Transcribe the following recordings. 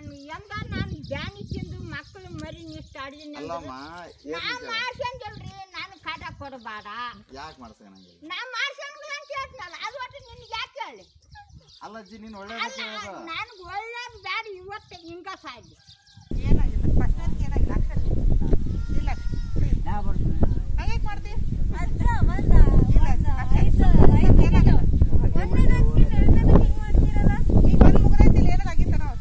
ನಾನು ಎಂದ ನಾನು ಬ್ಯಾನಿ ತಿಂದು ಮಕ್ಕಳು ಮರಿ ಇಷ್ಟ ಅಡಿದೀನಿ ಅಲ್ಲಮ್ಮ ನಾ ಮಾಡ್ಸಂಗಿಲ್ರಿ ನಾನು ಕಾಟ ಕೊಡಬೇಡ ಯಾಕೆ ಮಾಡ್ಸಕ ನಂಗೆ ನಾ ಮಾಡ್ಸಂಗಿಲ್ಲ ಅಂತ ಹೇಳ್ತೀನಲ್ಲ ಅದು ಒಟ್ಟು ನಿನ್ಗೆ ಯಾಕೆ ಹೇಳಿ ಅಲ್ಲ ಅಜ್ಜಿ ನೀನು ಒಳ್ಳೆ ಅಲ್ಲ ನನಗೆ ಒಳ್ಳೇದು ಬ್ಯಾಡ ಇವತ್ತು ಹಿಂಗ ಸಾಯ್ಲಿ ಏನಾಗಿಲ್ಲ ಫಸ್ಟ್ ಏನಾಗಿಲ್ಲ ಅಕ್ಷರ ಇಲ್ಲ ಹಾಗೆ ಮಾಡ್ತಿ ಈಗ ಒಂದು ಮುಗಿದೈತಿಲ್ಲ ಏನಾಗಿತ್ತ ನಾವು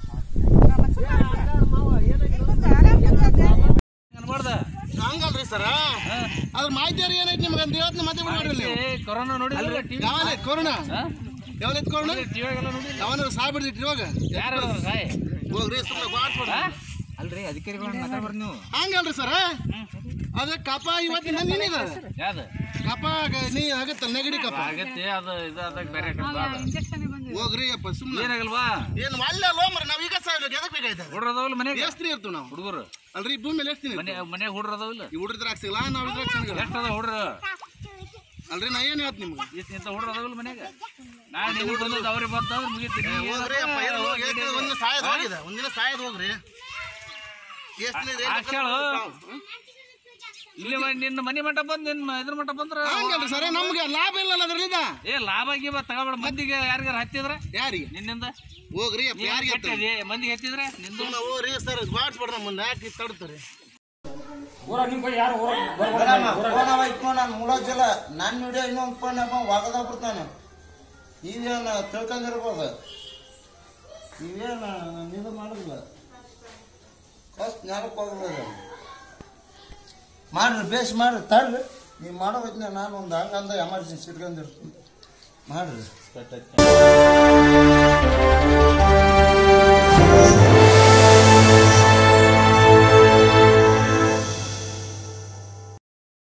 ಹಂಗಲ್ರಿ ಸರ ಅದ್ರ ಮಾಹಿತಿ ಏನೈತಿ ನಿಮ್ಗೆ ಅಂತ ಇವತ್ತು ಮತ್ತೆ ಬಿಡ್ಬೇಡ್ರಿ ನೀವು ಕೊರೋನಾ ನೋಡಿದ್ರೆ ಟಿವಿ ಯಾವನೈತಿ ಕೊರೋನಾ ಯಾವನೈತಿ ಕೊರೋನಾ ಟಿವಿಯಾಗೆಲ್ಲ ನೋಡಿ ಯಾವನ ಸಾಯ್ ಬಿಡ್ದಿಟ್ರಿ ಇವಾಗ ಯಾರು ಸಾಯ್ ಹೋಗ್ರಿ ಸುಮ್ಮನೆ ಗಾಡ್ಸ್ಬಿಡ್ರಿ ಅಲ್ರಿ ಅಧಿಕಾರಿಗಳನ್ನ ಮಾತಾಡ್ಬಾರ್ದು ನೀವು ಹಂಗಲ್ರಿ ಸರ ಅದ ಕಪ ಇವತ್ತಿನ ನೀನಿದ ಯಾವ್ದು ಕಪ ಗ- ನೀ ಆಗತ್ತ ನೆಗಡಿ ಕಪ ಆಗತ್ತೆ ಅದು ಇದು ಅದಾಗ ಬೇರೆ ಕಡೆ ಅದು. ಹೋಗ್ರಿ ಅಪ್ಪ ಸುಮ್ಮನೆ ಏನಾಗಲ್ವಾ ಏನ್ ಒಳ್ಳೆ ಲೋಮ್ರ ನಾವ್ ಈಗ ಸಾಯ್ಬೇಕು ಎದಕ್ ಬೇಕಾಯ್ತದ ಹುಡ್ರ ಅದಾವಲ್ಲ ಮನೆಗೆ ಎಷ್ಟ್ರಿ ಇರ್ತೀವಿ ನಾವು ಹುಡುಗರು ಅಲ್ರಿ ಭೂಮಿ ಮೇಲೆ ಎಷ್ಟ್ರಿ ಮನೆ ಮನೆಗೆ ಹುಡ್ರ ಅದಾವಿಲ್ಲ ಈ ಹುಡ್ರಿದ್ರ ಸಿಗಲ್ಲ ನಾವ್ ಇದ್ರಾಗ ಚೆನ್ನಾಗಿಲ್ಲ ಎಷ್ಟು ಅದ ಹುಡ್ರ ಅಲ್ರಿ ನಾ ಏನ್ ಹೇಳ್ತೀನಿ ನಿಮ್ಗೆ ಎಷ್ಟು ಇಂಥ ಹುಡ್ರ ಅದಾವಿಲ್ಲ ಮನೆಗೆ ನಾನು ನಿಮಗೆ ಬಂದದ್ದು ಅವ್ರಿಗೆ ಬಂತಂದ್ರೆ ಮುಗಿತೀನಿ ಹೋಗ್ರಿ ಅಪ್ಪ ಏನ್ ಹೋಗಿ ಹೇಳ್ತೀನಿ, ಒಂದಿನ ಸಾಯದ್ ಹೋಗಿದೆ ಒಂದಿನ ಸಾಯದ್ ಹೋಗ್ರಿ ಎಷ್ಟು ಆಶಾಳು ಇಲ್ಲಿ ಮ- ನಿನ್ನ ಮನೆ ಮಠ ಬಂದು ನಿನ್ನ ಇದ್ರ ಮಠ ಬಂದ್ರ ಹಂಗಲ್ರಿ ಸರ ನಮ್ಗೆ ಲಾಭ ಇಲ್ಲಲ್ಲ ಅದ್ರಲ್ಲಿದ ಏ ಲಾಭ ಗೀಬ ತಗೋಬೇಡ ಮಂದಿಗೆ ಯಾರಿಗಾರ ಹತ್ತಿದ್ರ ಯಾರಿಗೆ ನಿನ್ನಿಂದ ಹೋಗ್ರಿ ಅಪ್ಪ ಯಾರಿಗೆ ಕೆಟ್ಟದಿ ಮಂದಿಗೆ ಹತ್ತಿದ್ರೆ ನಿಂದು ಹೋಗ್ರಿ ಸರ್ ಮಾಡ್ಸ್ಬಿಡ್ರ ಮುಂದೆ ಯಾಕೆ ತಡ್ತಾರೆ ಫೋನ್ ಇಟ್ಕೊಂಡು ನಾನು ಮುಳೋಜಿಲ್ಲ ನನ್ನ ವಿಡಿಯೋ ಇನ್ನೊಂದು ಫೋನ್ ಒಗದ ಬಿಡ್ತಾನೆ ಇವೇನು ತಿಳ್ಕೊಂಡಿರ್ಬೋದು ಇವೇನು ಇದು ಮಾಡೋದಿಲ್ಲ ಫಸ್ಟ್ ನೆನಪು ಹೋಗ್ಬೋದು ಮಾಡ್ರಿ ಬೇಸ್ ಮಾಡ್ರಿ ತಡ್ರಿ ನೀವು ಮಾಡೋ ಹೊತ್ತಿನ ನಾನು ಒಂದು ಹಂಗಂದ ಎಮರ್ಜೆನ್ಸಿ ಇಟ್ಕೊಂಡಿರ್ತೀನಿ ಮಾಡ್ರಿ